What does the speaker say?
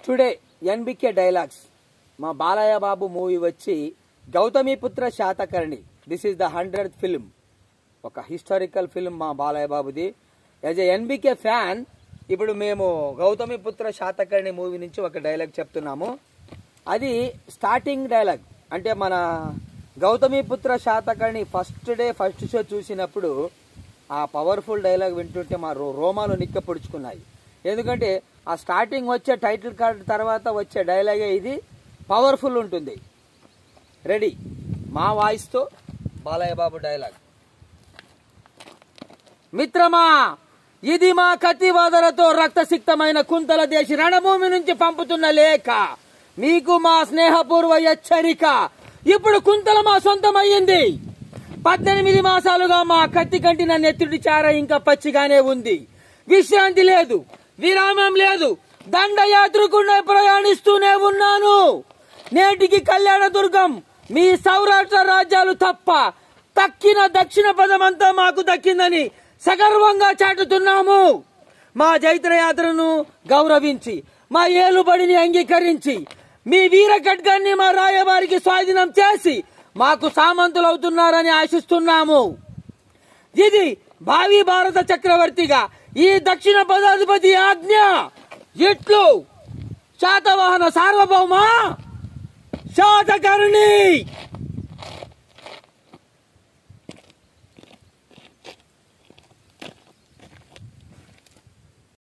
today NBK dialogues మా Balayya Babu movie వచ్చి Gautamiputra Satakarni this is the hundred film ఒక హిస్టారికల్ ఫిల్మ్ మా బాలయ్య బాబుది యాజ్ ఎ ఎన్బికే ఫ్యాన్ ఇప్పుడు మేము గౌతమిపుత్ర శాతకర్ణి మూవీ నుంచి ఒక డైలాగ్ చెప్తున్నాము అది స్టార్టింగ్ డైలాగ్ అంటే మన Gautamiputra Satakarni first day first show చూసినప్పుడు ఆ పవర్ఫుల్ డైలాగ్ వింటుంటే మా రో- రోమాలు నిక్క పొడుచుకున్నాయి ఎందుకంటే ఆ స్టార్టింగ్ వచ్చే టైటిల్ కార్డ్ తర్వాత వచ్చే డైలాగే ఇది పవర్ఫుల్ ఉంటుంది రెడీ మా వాయిస్తో బాలయ్య బాబు డైలాగ్ మిత్రమా ఇది మా కత్తివాదలతో రక్తసిక్తమైన కుంతల దేశి రణభూమి నుంచి పంపుతున్న లేఖ మీకు మా స్నేహపూర్వ హెచ్చరిక ఇప్పుడు కుంతల మా సొంతమయ్యింది పద్దెనిమిది మాసాలుగా మా కత్తి కంటిన నెత్తుడి చార ఇంకా పచ్చిగానే ఉంది విశ్రాంతి లేదు విరామం లేదు దండయాత్రకుండా ప్రయాణిస్తూనే ఉన్నాను నేటికి కళ్యాణ దుర్గం మీ సౌరాష్ట్ర రాజ్యాలు తప్ప తక్కిన దక్షిణ పదమంతా మాకు దక్కిందని సగర్వంగా చాటుతున్నాము మా జైత్రయాత్రను గౌరవించి మా ఏలుబడిని అంగీకరించి మీ వీర ఖడ్గాన్ని మా రాయబారికి స్వాధీనం చేసి మాకు సామంతులవుతున్నారని ఆశిస్తున్నాము ఇది భావి భారత చక్రవర్తిగా ఈ దక్షిణ పదాధిపతి ఆజ్ఞ ఇట్లు శాతవాహన సార్వభౌమ శాతకర్ణి